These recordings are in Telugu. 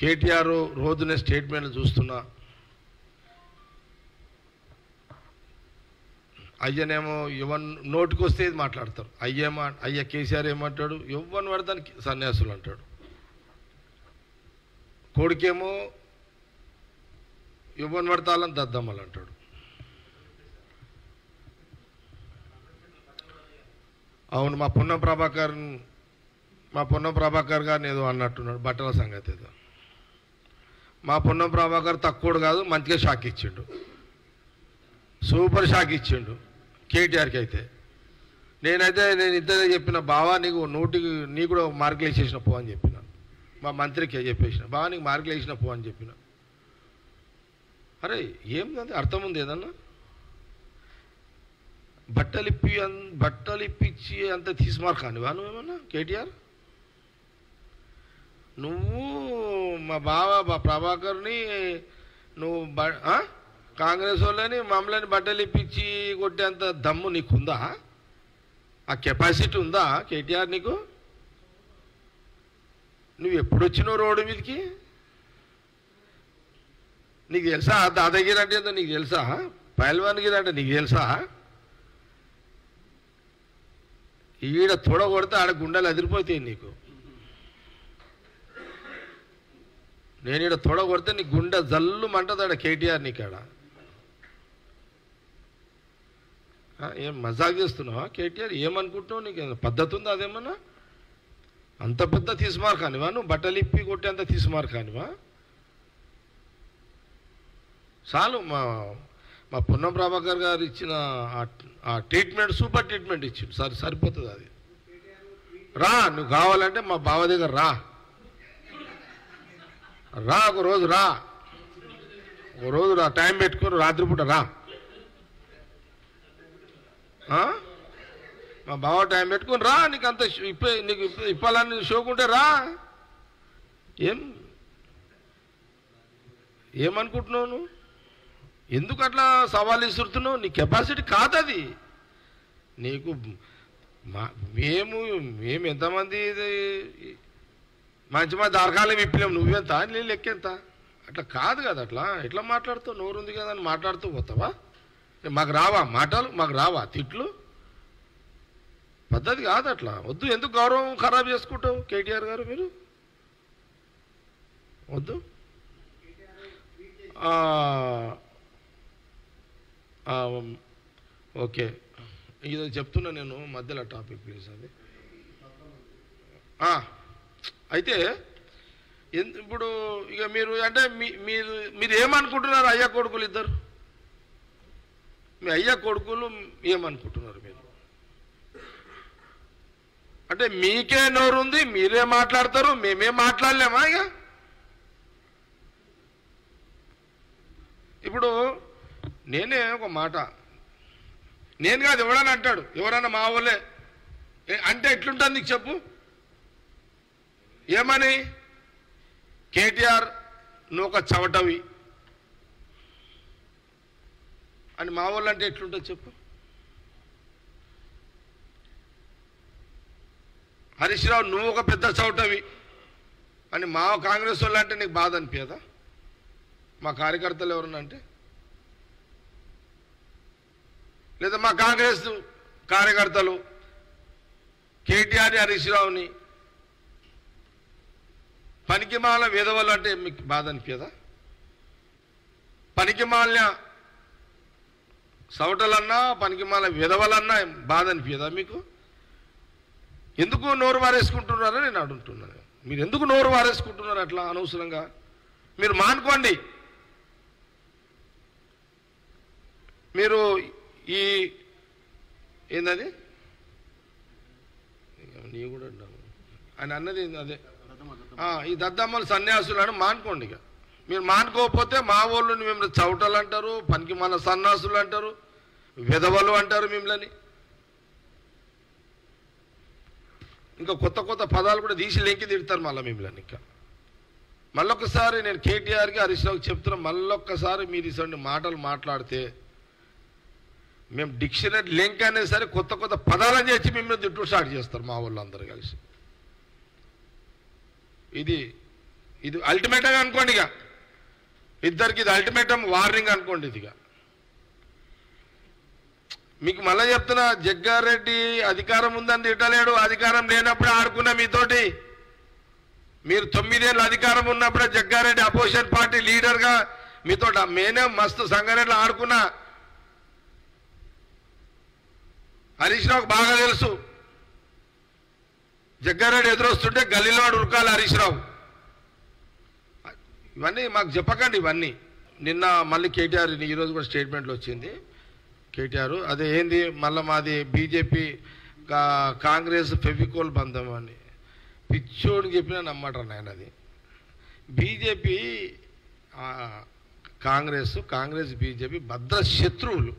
కేటీఆర్ రోజునే స్టేట్మెంట్లు చూస్తున్నా అయ్యనేమో ఎవన్ నోటికి వస్తే ఇది మాట్లాడతారు అయ్యేమా అయ్య కేసీఆర్ ఏమంటాడు ఎవరిని పడతానికి సన్యాసులు అంటాడు కొడుకేమో ఎవరిని పడతాలని దద్దమ్మలు అంటాడు అవును మా పొన్నం ప్రభాకర్ మా పొన్నం ప్రభాకర్ గారిని ఏదో అన్నట్టున్నాడు బట్టల సంగతి ఏదో మా పొన్నం ప్రభాకర్ తక్కువడు కాదు మంచిగా షాక్ ఇచ్చిండు సూపర్ షాక్ ఇచ్చిండు కేటీఆర్కి అయితే నేనైతే నేను ఇద్దరే చెప్పిన బావా నీకు నూటికి నీ కూడా మార్కులు వేసేసిన పో అని చెప్పిన మా మంత్రికి చెప్పేసిన బావా నీకు మార్కులు వేసిన పో అని చెప్పిన అరే ఏం అది అర్థం ఉంది ఏదన్నా బట్టలు ఇప్పి అన్- బట్టలు ఇప్పించి అంత తీసుమారు కానివా నువ్వేమన్నా కేటీఆర్ నువ్వు మా బావ మా ప్రభాకర్ని నువ్వు బ ఆ? కాంగ్రెస్ వాళ్ళని మమ్మల్ని బట్టలు ఇప్పించి కొట్టేంత దమ్ము నీకుందా ఆ కెపాసిటీ ఉందా కేటీఆర్ నీకు నువ్వు ఎప్పుడు వచ్చినావు రోడ్డు మీదకి నీకు తెలుసా దాదాగిరి అంటే ఏందో నీకు తెలుసా పైల్వాన్గిరి అంటే నీకు తెలుసా ఈడ తొడ కొడితే ఆడ గుండెలు అదిరిపోతాయి నీకు నేను ఈడ తొడ కొడితే నీ గుండె జల్లు మంటదాడ కేటీఆర్ నీకాడ ఆ, ఏం మజాక్ చేస్తున్నావా కేటీఆర్ ఏమనుకుంటున్నావు నీకు ఏమైనా పద్ధతి ఉందా అదేమన్నా అంత పెద్ద తీసుమార్ కానివా నువ్వు బట్టలు ఇప్పి కొట్టేంత తీసుమార్ కానివా చాలు మా మా పొన్నం ప్రభాకర్ గారు ఇచ్చిన ఆ- ఆ ట్రీట్మెంట్ సూపర్ ట్రీట్మెంట్ ఇచ్చిండు సరి సరిపోతుంది అది రా నువ్వు కావాలంటే మా బావ దగ్గర రా రా ఒక రోజు రా ఒక రోజు రా టైం పెట్టుకొని రాత్రిపూట రా ఆ? మా బావ టైం పెట్టుకొని రా నీకు అంత షో- ఇప్ప నీకు ఇప్ప- ఇప్పాలని షోకుంటే రా ఏం ఏమనుకుంటున్నావు నువ్వు ఎందుకు అట్లా సవాల్ ఇస్తున్నావు నీ కెపాసిటీ కాదు అది నీకు మా మేము మేము ఎంతమంది ఇది మంచి మంది దరకాలం ఇప్పినాం నువ్వెంత నేను లెక్కెంత అట్లా కాదు కదా అట్లా ఎట్లా మాట్లాడుతావు నోరు ఉంది కదా అని మాట్లాడుతూ పోతావా మాకు రావా మాటలు మాకు రావా తిట్లు పద్ధతి కాదు అట్లా వద్దు ఎందుకు గౌరవం ఖరాబ్ చేసుకుంటావు కేటీఆర్ గారు మీరు వద్దు ఆ, ఆ, ఓకే ఇది చెప్తున్నా నేను మధ్యలో టాపిక్ ప్లీజ్ అది ఆ, అయితే ఎన్- ఇప్పుడు ఇక మీరు అంటే మీ మీరు మీరు ఏమనుకుంటున్నారు అయ్యా కొడుకులు ఇద్దరు మీ అయ్యా కొడుకులు ఏమనుకుంటున్నారు మీరు అంటే మీకే నోరుంది మీరే మాట్లాడతారు మేమే మాట్లాడలేమా ఇక ఇప్పుడు నేనే ఒక మాట నేను కాదు ఎవడని అంటాడు ఎవరన్నా మా వాళ్ళే ఏ, అంటే ఎట్లుంటుంది నీకు చెప్పు ఏమని కేటీఆర్ నువ్వు ఒక చవటవి అని మా వాళ్ళు అంటే ఎట్లుంటుంది చెప్పు హరీష్ రావు నువ్వు ఒక పెద్ద చవటవి అని మా కాంగ్రెస్ వాళ్ళు అంటే నీకు బాధ అనిపించదా మా కార్యకర్తలు ఎవరన్నా అంటే లేదా మా కాంగ్రెస్ కార్యకర్తలు కేటీఆర్ హరీష్ రావుని పనికిమాల విధవలు అంటే మీకు బాధ అనిపించదా పనికిమాల సవటలన్నా పనికిమాల విధవలన్నా బాధ అనిపించదా మీకు ఎందుకు నోరు వారేసుకుంటున్నారో నేను అడుగుతున్నాను మీరు ఎందుకు నోరు వారేసుకుంటున్నారు అట్లా అనవసరంగా మీరు మానుకోండి మీరు ఈ ఏందది నీ కూడా అన్నావు. ఆయన అన్నది ఏంది అదే ఆ, ఈ దద్దమ్మలు సన్యాసులను మానుకోండి ఇక మీరు మానుకోకపోతే మా వాళ్ళు మిమ్మల్ని చౌటలు అంటారు పనికి మన సన్యాసులు అంటారు విధవలు అంటారు మిమ్మల్ని ఇంకా కొత్త కొత్త పదాలు కూడా తీసి లెంకి తిడతారు మళ్ళీ మిమ్మల్ని ఇంకా మళ్ళొక్కసారి నేను కేటీఆర్కి హరీష్ రావుకి చెప్తున్నా మళ్ళొక్కసారి మీరు ఇటువంటి మాటలు మాట్లాడితే మేము డిక్షనరీ లింక్ అనేది సరే కొత్త కొత్త పదాలను చేసి మిమ్మల్ని తిట్టు స్టార్ట్ చేస్తారు మా వాళ్ళు అందరు కలిసి ఇది ఇది అల్టిమేటంగా అనుకోండి ఇక ఇద్దరికి ఇది అల్టిమేటం వార్నింగ్ అనుకోండి ఇది ఇక మీకు మళ్ళీ చెప్తున్నా జగ్గారెడ్డి అధికారం ఉందని తిట్టలేడు అధికారం లేనప్పుడే ఆడుకున్నా మీతోటి మీరు తొమ్మిదేళ్ళు అధికారం ఉన్నప్పుడే జగ్గారెడ్డి అపోజిషన్ పార్టీ లీడర్గా మీతో మేనే మస్తు సంగారెడ్డిలో ఆడుకున్నా హరీష్ రావుకు బాగా తెలుసు జగ్గారెడ్డి ఎదురొస్తుంటే గల్లీలో వాడు ఉరకాలి హరీష్ రావు ఇవన్నీ మాకు చెప్పకండి ఇవన్నీ నిన్న మళ్ళీ కేటీఆర్ ఈరోజు కూడా స్టేట్మెంట్లో వచ్చింది కేటీఆర్ అదే ఏంది మళ్ళీ మాది బీజేపీ కాంగ్రెస్ ఫెవికోల్ బంధం అని పిచ్చోడిని చెప్పినా నమ్మటం ఆయన అది బీజేపీ ఆ, కాంగ్రెస్ కాంగ్రెస్ బీజేపీ భద్ర శత్రువులు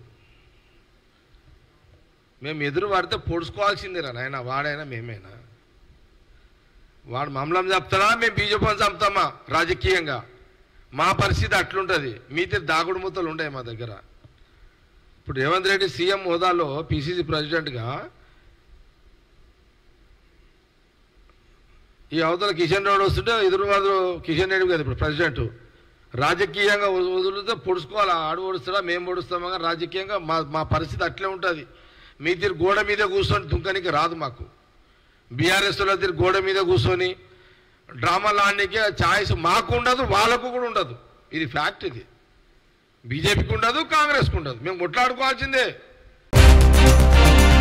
మేము ఎదురు పడితే పొడుచుకోవాల్సిందేరా నాయన వాడైనా మేమేనా వాడు మమ్మల్ని చంపుతాడా మేము బీజేపీని చంపుతామా రాజకీయంగా మా పరిస్థితి అట్లుంటుంది మీతో దాగుడు మూతలు ఉంటాయి మా దగ్గర ఇప్పుడు రేవంత్ రెడ్డి సీఎం హోదాలో పిసిసి ప్రెసిడెంట్గా ఈ అవతల కిషన్ రెడ్డి వస్తుంటే ఎదురు వాదు కిషన్ రెడ్డి కదా ఇప్పుడు ప్రెసిడెంట్ రాజకీయంగా వద- వదిలితే పొడుచుకోవాలి ఆడు పొడుస్తాడా మేము పొడుస్తామా కానీ రాజకీయంగా మా మా పరిస్థితి అట్లే ఉంటుంది మీ తీరు గోడ మీద కూర్చొని దుంకనికి రాదు మాకు బీఆర్ఎస్లో తీరు గోడ మీద కూర్చొని డ్రామాలు ఆడడానికి ఛాయిస్ మాకు ఉండదు వాళ్ళకు కూడా ఉండదు ఇది ఫ్యాక్ట్ ఇది బీజేపీకి ఉండదు కాంగ్రెస్కి ఉండదు మేము కొట్లాడుకోవాల్సిందే